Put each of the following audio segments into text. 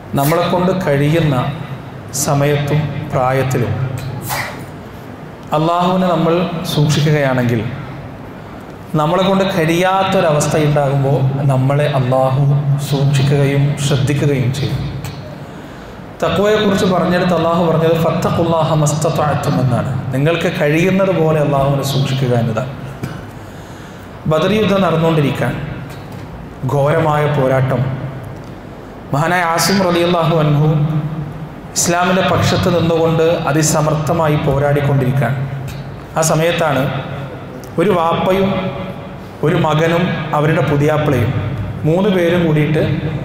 നമ്മളെ കൊണ്ട് കഴിയുന്ന സമയത്തും പ്രായത്തിലും അള്ളാഹുവിനെ നമ്മൾ സൂക്ഷിക്കുകയാണെങ്കിൽ നമ്മളെ കൊണ്ട് കഴിയാത്തൊരവസ്ഥ ഉണ്ടാകുമ്പോൾ നമ്മളെ അള്ളാഹു സൂക്ഷിക്കുകയും ശ്രദ്ധിക്കുകയും ചെയ്യും തക്വയെക്കുറിച്ച് പറഞ്ഞെടുത്ത് അള്ളാഹു പറഞ്ഞത് ഫത്തഖുല്ലാഹ മസ്തത്താഴ്ത്തും എന്നാണ് നിങ്ങൾക്ക് കഴിയുന്നത് പോലെ അള്ളാഹുവിനെ സൂക്ഷിക്കുക എന്നതാണ് ബദർ യുദ്ധം നടന്നുകൊണ്ടിരിക്കാൻ ഘോരമായ പോരാട്ടം മഹാനായ ആസിം റലിയല്ലാഹു അൻഹു ഇസ്ലാമിൻ്റെ പക്ഷത്ത് നിന്നുകൊണ്ട് അതിസമർത്ഥമായി പോരാടിക്കൊണ്ടിരിക്കാൻ ആ സമയത്താണ് ഒരു വാപ്പയും ഒരു മകനും അവരുടെ പുതിയാപ്പിളയും മൂന്ന് പേരും കൂടിയിട്ട്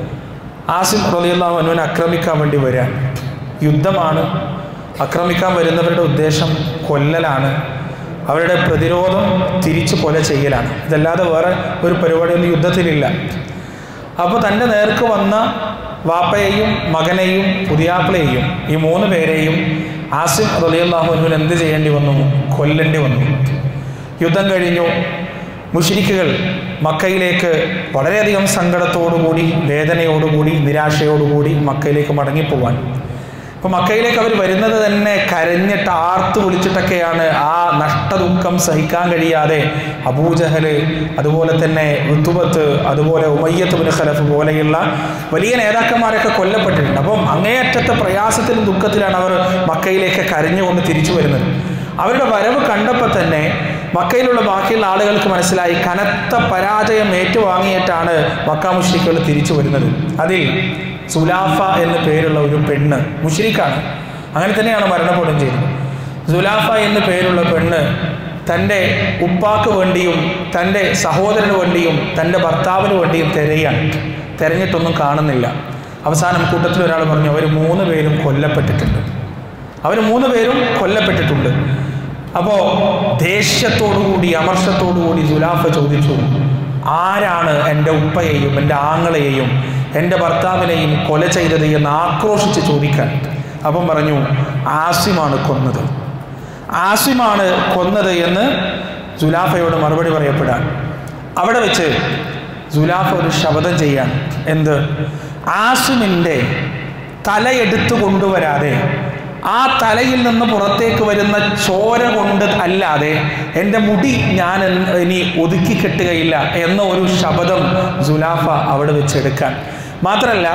ആസിം റലിയല്ലാഹു അനുവിനെ ആക്രമിക്കാൻ വേണ്ടി വരാൻ യുദ്ധമാണ് ആക്രമിക്കാൻ വരുന്നവരുടെ ഉദ്ദേശം കൊല്ലലാണ് അവരുടെ പ്രതിരോധം തിരിച്ചു കൊല ചെയ്യലാണ് ഇതല്ലാതെ വേറെ ഒരു പരിപാടിയൊന്നും യുദ്ധത്തിലില്ല അപ്പോൾ തൻ്റെ നേർക്ക് വന്ന വാപ്പയെയും മകനെയും പുതിയാപ്പിളയെയും ഈ മൂന്ന് പേരെയും ആസിം റലിയല്ലാഹുവിന് എന്ത് ചെയ്യേണ്ടി വന്നു കൊല്ലേണ്ടി വന്നു യുദ്ധം കഴിഞ്ഞു മുഷിരിക്കുകൾ മക്കയിലേക്ക് വളരെയധികം സങ്കടത്തോടുകൂടി വേദനയോടുകൂടി നിരാശയോടുകൂടി മക്കയിലേക്ക് മടങ്ങിപ്പോവാൻ അപ്പോൾ മക്കയിലേക്ക് അവർ വരുന്നത് തന്നെ കരഞ്ഞിട്ട് ആർത്തു വിളിച്ചിട്ടൊക്കെയാണ് ആ നഷ്ടദുഃഖം സഹിക്കാൻ കഴിയാതെ അബൂജഹൽ അതുപോലെ തന്നെ ഋതുബത്ത് അതുപോലെ ഉമയ്യത്ത് ബിൻ ഖലഫ് പോലെയുള്ള വലിയ നേതാക്കന്മാരൊക്കെ കൊല്ലപ്പെട്ടിട്ടുണ്ട് അപ്പം അങ്ങേയറ്റത്തെ പ്രയാസത്തിലും ദുഃഖത്തിലാണ് അവർ മക്കയിലേക്ക് കരഞ്ഞുകൊണ്ട് തിരിച്ചു വരുന്നത് അവരുടെ വരവ് കണ്ടപ്പോൾ തന്നെ മക്കയിലുള്ള ബാക്കിയുള്ള ആളുകൾക്ക് മനസ്സിലായി കനത്ത പരാജയം ഏറ്റുവാങ്ങിയിട്ടാണ് മക്ക മുഷ്രിക്കുകൾ തിരിച്ചു വരുന്നത് അതിൽ സുലാഫ എന്ന പേരുള്ള ഒരു പെണ്ണ് മുഷ്രിക്കാണ് അങ്ങനെ തന്നെയാണ് മരണപ്പെടുകയും ചെയ്തത് സുലാഫ എന്ന പേരുള്ള പെണ്ണ് തൻ്റെ ഉപ്പാക്ക് വേണ്ടിയും തൻ്റെ സഹോദരന് വേണ്ടിയും തൻ്റെ ഭർത്താവിന് വേണ്ടിയും തിരയാണ് തിരഞ്ഞിട്ടൊന്നും കാണുന്നില്ല അവസാനം കൂട്ടത്തിൽ ഒരാൾ പറഞ്ഞു അവർ മൂന്ന് പേരും കൊല്ലപ്പെട്ടിട്ടുണ്ട് അവർ മൂന്ന് പേരും കൊല്ലപ്പെട്ടിട്ടുണ്ട് അപ്പോൾ ദേഷ്യത്തോടുകൂടി അമർഷത്തോടുകൂടി സുലാഫ ചോദിച്ചു ആരാണ് എൻ്റെ ഉപ്പയെയും എൻ്റെ ആങ്ങളെയും എൻ്റെ ഭർത്താവിനെയും കൊല ചെയ്തത് എന്ന് ആക്രോശിച്ച് ചോദിക്കാൻ അപ്പം പറഞ്ഞു ആസിമാണ് കൊന്നത് ആസിമാണ് കൊന്നത് എന്ന് സുലാഫയോട് മറുപടി പറയപ്പെടാൻ അവിടെ വെച്ച് സുലാഫ ഒരു ശബ്ദം ചെയ്യാൻ എന്ത് ആസിമിൻ്റെ തലയെടുത്തു കൊണ്ടുവരാതെ ആ തലയിൽ നിന്ന് പുറത്തേക്ക് വരുന്ന ചോര കൊണ്ട് അല്ലാതെ എൻ്റെ മുടി ഞാൻ ഇനി ഒതുക്കി കെട്ടുകയില്ല എന്ന ഒരു ശബ്ദം സുലാഫ അവിടെ വെച്ചെടുക്കാൻ മാത്രമല്ല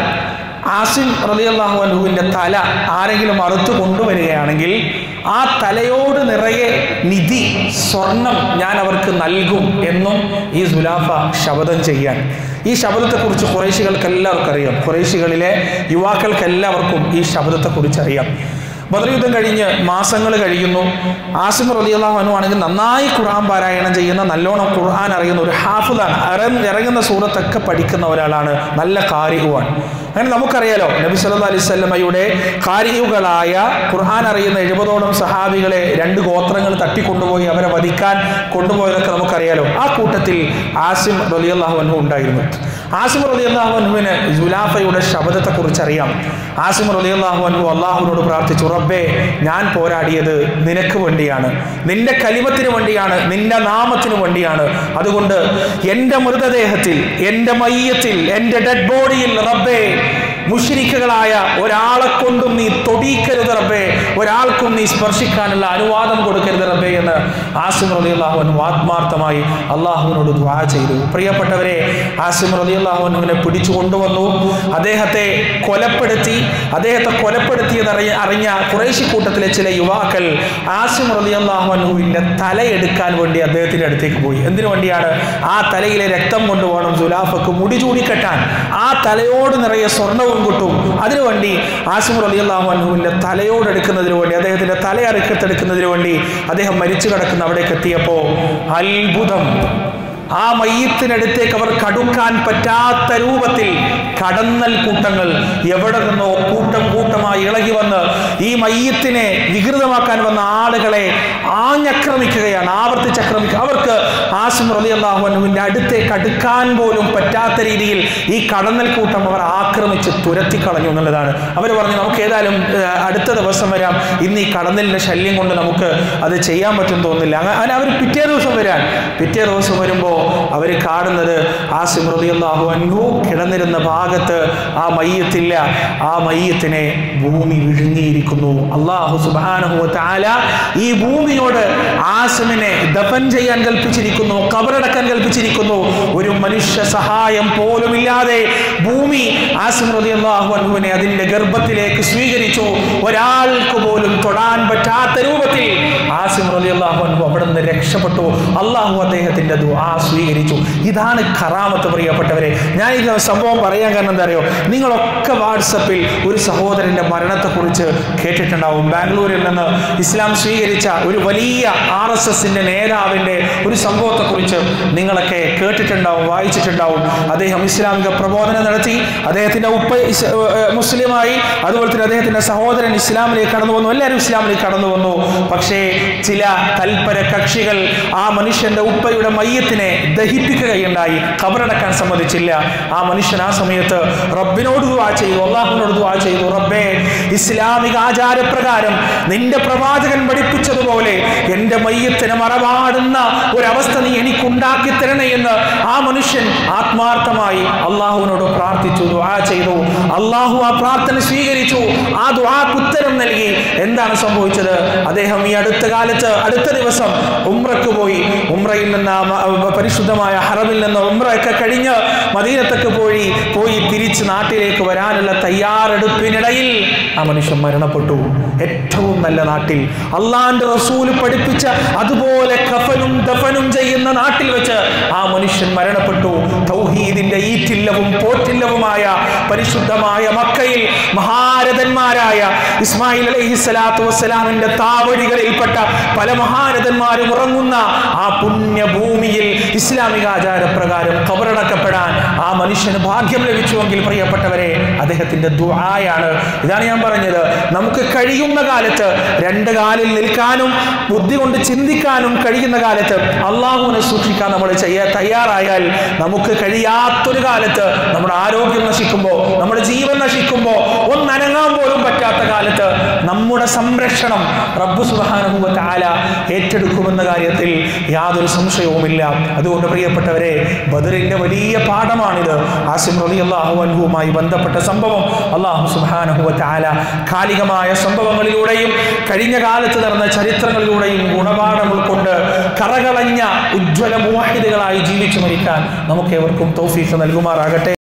ആസിം റലിയല്ലാഹു അൻഹുവിൻ്റെ തല ആരെങ്കിലും അറുത്തു കൊണ്ടുവരികയാണെങ്കിൽ ആ തലയോട് നിറയെ നിധി സ്വർണം ഞാൻ അവർക്ക് നൽകും എന്നും ഈ സുലാഫ ശബ്ദം ചെയ്യാൻ ഈ ശബ്ദത്തെക്കുറിച്ച് കുറേശികൾക്ക് എല്ലാവർക്കും അറിയാം കുറേശികളിലെ യുവാക്കൾക്ക് എല്ലാവർക്കും ഈ ശബ്ദത്തെക്കുറിച്ച് അറിയാം ബദർ യുദ്ധം കഴിഞ്ഞ് മാസങ്ങൾ കഴിയുന്നു ആസിം റലിയല്ലാഹു അനു ആണെങ്കിൽ നന്നായി ഖുർആൻ പാരായണം ചെയ്യുന്ന നല്ലോണം ഖുർആൻ അറിയുന്ന ഒരു ഹാഫിദാണ് ഇറ- ഇറങ്ങുന്ന സൂറത്തൊക്കെ പഠിക്കുന്ന ഒരാളാണ് നല്ല കാരികമാണ് അങ്ങനെ നമുക്കറിയാലോ നബി സല്ലല്ലാഹു അലൈഹി വസല്ലമയുടെ കാരിയുകളായ ഖുർആൻ അറിയുന്ന എഴുപതോളം സഹാബികളെ രണ്ട് ഗോത്രങ്ങൾ തട്ടിക്കൊണ്ടുപോയി അവരെ വധിക്കാൻ കൊണ്ടുപോയതൊക്കെ നമുക്കറിയാലോ ആ കൂട്ടത്തിൽ ആസിം റലിയല്ലാഹു അനു ഉണ്ടായിരുന്നു ആസിം റലിയല്ലാഹു അനുവിന് ജുലാഫയുടെ ശബ്ദത്തെക്കുറിച്ച് അറിയാം ആസിം റലിയല്ലാഹു അനു അള്ളാഹുവിനോട് പ്രാർത്ഥിച്ചു റബ്ബേ ഞാൻ പോരാടിയത് നിനക്ക് വേണ്ടിയാണ് നിന്റെ കലിമത്തിന് വേണ്ടിയാണ് നിന്റെ നാമത്തിന് വേണ്ടിയാണ് അതുകൊണ്ട് എൻ്റെ മൃതദേഹത്തിൽ എൻ്റെ മയ്യത്തിൽ എൻ്റെ ഡെഡ് ബോഡിയിൽ റബ്ബേ മുഷിരിക്കുകളായ ഒരാളെ കൊണ്ടും നീ തൊടിക്കരുത് റബ്ബേ ഒരാൾക്കും നീ സ്പർശിക്കാനുള്ള അനുവാദം കൊടുക്കരുത് റബ്ബേ എന്ന് ആസിം റലി അള്ളാഹുവിന് ആത്മാർത്ഥമായി അള്ളാഹുവിനോട് ദ്വാ ചെയ്തു പ്രിയപ്പെട്ടവരെ ആസിം റലി അള്ളാഹുവിനെ പിടിച്ചു കൊണ്ടുവന്നു അദ്ദേഹത്തെ കൊലപ്പെടുത്തി അദ്ദേഹത്തെ കൊലപ്പെടുത്തിയത് അറിയ അറിഞ്ഞ കുറേശി കൂട്ടത്തിലെ ചില യുവാക്കൾ ആസിം റലി അള്ളാഹുവിൻ്റെ തലയെടുക്കാൻ വേണ്ടി അദ്ദേഹത്തിൻ്റെ അടുത്തേക്ക് പോയി എന്തിനു വേണ്ടിയാണ് ആ തലയിലെ രക്തം കൊണ്ടുപോകണം സുലാഫക്ക് മുടി ചൂടിക്കെട്ടാൻ ആ തലയോട് നിറയെ സ്വർണവും കിട്ടും അതിനുവേണ്ടി ആസിം റലി അള്ളാഹുവിൻ്റെ തലയോടെടുക്കുന്നതിന് വേണ്ടി അദ്ദേഹത്തിൻ്റെ തല അറുക്കത്തെടുക്കുന്നതിന് വേണ്ടി അദ്ദേഹം മരിച്ചു കിടക്കുന്ന അവിടേക്ക് എത്തിയപ്പോൾ അത്ഭുതം ആ മയ്യത്തിനടുത്തേക്ക് അവർ കടുക്കാൻ പറ്റാത്ത രൂപത്തിൽ കടന്നൽ കൂട്ടങ്ങൾ എവിടെ നിന്നോ കൂട്ടം കൂട്ടമായി ഇളകി വന്ന് ഈ മയ്യത്തിനെ വികൃതമാക്കാൻ വന്ന ആളുകളെ ആഞ്ഞക്രമിക്കുകയാണ് ആവർത്തിച്ചക്രമിക്കുക അവർക്ക് ആസിം റലി അള്ളാഹുവിൻ്റെ അടുത്തേക്ക് അടുക്കാൻ പോലും പറ്റാത്ത രീതിയിൽ ഈ കടന്നൽ കൂട്ടം അവർ ആക്രമിച്ച് തുരത്തി കളഞ്ഞു എന്നുള്ളതാണ് അവർ പറഞ്ഞു നമുക്ക് ഏതായാലും ഏഹ്, അടുത്ത ദിവസം വരാം ഇന്ന് ഈ കടന്നലിൻ്റെ ശല്യം കൊണ്ട് നമുക്ക് അത് ചെയ്യാൻ പറ്റും തോന്നുന്നില്ല അങ്ങ- അങ്ങനെ അവർ പിറ്റേ ദിവസം വരാൻ പിറ്റേ ദിവസം വരുമ്പോൾ അവർ കാണുന്നത് ആ സിമൃതിയല്ലാഹു അൻഹു കിടന്നിരുന്ന ഭാഗത്ത് ആ മയ്യത്തില്ല ആ മയ്യത്തിനെ ഭൂമി വിഴുങ്ങിയിരിക്കുന്നു അള്ളാഹു സുബാനഹു താല ഈ ഭൂമിയോട് ആസിമിനെ ദഫൻ ചെയ്യാൻ കൽപ്പിച്ചിരിക്കുന്നു കബറടക്കാൻ കൽപ്പിച്ചിരിക്കുന്നു ഒരു മനുഷ്യ സഹായം പോലുമില്ലാതെ ഭൂമി ആസിം റളിയല്ലാഹു അൻഹുവിനെ അതിന്റെ ഗർഭത്തിലേക്ക് സ്വീകരിച്ചു ഒരാൾക്ക് പോലും തൊടാൻ പറ്റാത്ത രൂപത്തിൽ ആസിം റളിയല്ലാഹു അൻഹു അവിടെ നിന്ന് രക്ഷപ്പെട്ടു അള്ളാഹു അദ്ദേഹത്തിന്റെ ദുആ സ്വീകരിച്ചു ഇതാണ് കറാമത്ത് പ്രിയപ്പെട്ടവരെ ഞാൻ ഈ സംഭവം പറയാൻ കാരണം എന്താ അറിയോ നിങ്ങളൊക്കെ വാട്സപ്പിൽ ഒരു സഹോദരന്റെ മരണത്തെക്കുറിച്ച് കേട്ടിട്ടുണ്ടാവും ബാംഗ്ലൂരിൽ നിന്ന് ഇസ്ലാം സ്വീകരിച്ച ഒരു വലിയ ആർ എസ് എസിന്റെ നേതാവിന്റെ ഒരു സംഭവത്തെക്കുറിച്ച് നിങ്ങളൊക്കെ കേട്ടിട്ടുണ്ടാവും വായിച്ചിട്ടുണ്ടാവും അദ്ദേഹം ഇസ്ലാമിക പ്രബോധനം നടത്തി അദ്ദേഹത്തിന്റെ ഉപ്പ ഇസ്- ഏർ മുസ്ലിമായി അതുപോലെ തന്നെ അദ്ദേഹത്തിന്റെ സഹോദരൻ ഇസ്ലാമിലേക്ക് കടന്നു വന്നു എല്ലാവരും ഇസ്ലാമിലേക്ക് കടന്നു വന്നു പക്ഷേ ചില തൽപര കക്ഷികൾ ആ മനുഷ്യന്റെ ഉപ്പയുടെ മയ്യത്തിനെ ദഹിപ്പിക്കുകയുണ്ടായി ഖബറടക്കാൻ സമ്മതിച്ചില്ല ആ മനുഷ്യൻ ആ സമയത്ത് റബ്ബിനോട് ദുആ ചെയ്തു അള്ളാഹുവിനോട് ദുആ ചെയ്തു റബ്ബേ ഇസ്ലാമിക ആചാരപ്രകാരം നിന്റെ പ്രവാചകൻ പഠിപ്പിച്ചതുപോലെ എന്റെ മയ്യത്തിന് മറപാടുന്ന ഒരവസ്ഥ നീ എനിക്കുണ്ടാക്കി തരണേ എന്ന് ആ മനുഷ്യൻ ആത്മാർത്ഥമായി അള്ളാഹുവിനോട് പ്രാർത്ഥിച്ചു ദുആ ചെയ്തു അള്ളാഹു ആ പ്രാർത്ഥന സ്വീകരിച്ചു ആ ദുആക്ക് ഉത്തരം നൽകി എന്താണ് സംഭവിച്ചത് അദ്ദേഹം ഈ അടുത്ത കാലത്ത് അടുത്ത ദിവസം ഉംറക്ക് പോയി ഉംറയിൽ നിന്ന് ആ മ- പരിശുദ്ധമായ ഹറമിൽ നിന്ന് ഉംറയൊക്കെ കഴിഞ്ഞ് മദീനത്തൊക്കെ പോയി പോയി തിരിച്ച് നാട്ടിലേക്ക് വരാനുള്ള തയ്യാറെടുപ്പിനിടയിൽ ആ മനുഷ്യൻ മരണപ്പെട്ടു ഏറ്റവും നല്ല നാട്ടിൽ അള്ളാന്റെ റസൂല് പഠിപ്പിച്ച അതുപോലെ കഫനും ദഫനും ചെയ്യുന്ന നാട്ടിൽ വെച്ച് ആ മനുഷ്യൻ മരണപ്പെട്ടു തൗഹീദിന്റെ ഈറ്റില്ലവും പോറ്റില്ലവുമായ പരിശുദ്ധമായ മക്കയിൽ മഹാരഥന്മാരായ ഇസ്മായിൽ അലൈഹി സ്വലാത്തു വസ്സലാമിന്റെ താവഴികളിൽപ്പെട്ട പല മഹാരഥന്മാരും ഉറങ്ങുന്ന ആ പുണ്യഭൂമിയിൽ ഇസ്ലാമിക ആചാരപ്രകാരം കബറടക്കപ്പെടാൻ ആ മനുഷ്യന് ഭാഗ്യം ലഭിച്ചുവെങ്കിൽ പ്രിയപ്പെട്ടവരെ അദ്ദേഹത്തിന്റെ ദുആയാണ് ഇതാണ് ഞാൻ പറഞ്ഞത് നമുക്ക് കഴിയുന്ന കാലത്ത് രണ്ട് കാലിൽ നിൽക്കാനും ബുദ്ധി കൊണ്ട് ചിന്തിക്കാനും കഴിയുന്ന കാലത്ത് അള്ളാഹുവിനെ സൂക്ഷിക്കാൻ നമ്മൾ ചെയ്യാൻ തയ്യാറായാൽ നമുക്ക് കഴിയാത്തൊരു കാലത്ത് നമ്മുടെ ആരോഗ്യം നശിക്കുമ്പോൾ നമ്മുടെ ജീവൻ നശിക്കുമ്പോൾ ഒന്നനങ്ങാൻ പോലും പറ്റാത്ത കാലത്ത് നമ്മുടെ സംരക്ഷണം റബ്ബു സുബാനുഭവ താല ഏറ്റെടുക്കുമെന്ന കാര്യത്തിൽ യാതൊരു സംശയവുമില്ല അതുകൊണ്ട് പ്രിയപ്പെട്ടവരെ ബദറിന്റെ വലിയ പാഠമാണിത് ആസിം റലി അള്ളാഹു അൻഹുവുമായി ബന്ധപ്പെട്ട സംഭവം അള്ളാഹു സുബാനുഭവ താല കാലികമായ സംഭവങ്ങളിലൂടെയും കഴിഞ്ഞ കാലത്ത് നടന്ന ചരിത്രങ്ങളിലൂടെയും ഗുണപാഠം ഉൾക്കൊണ്ട് കറകളഞ്ഞ ഉജ്ജ്വല മുവാഹിദുകളായി ജീവിച്ചു മരിക്കാൻ നമുക്ക് ഏവർക്കും തൗഫീഖ് നൽകുമാറാകട്ടെ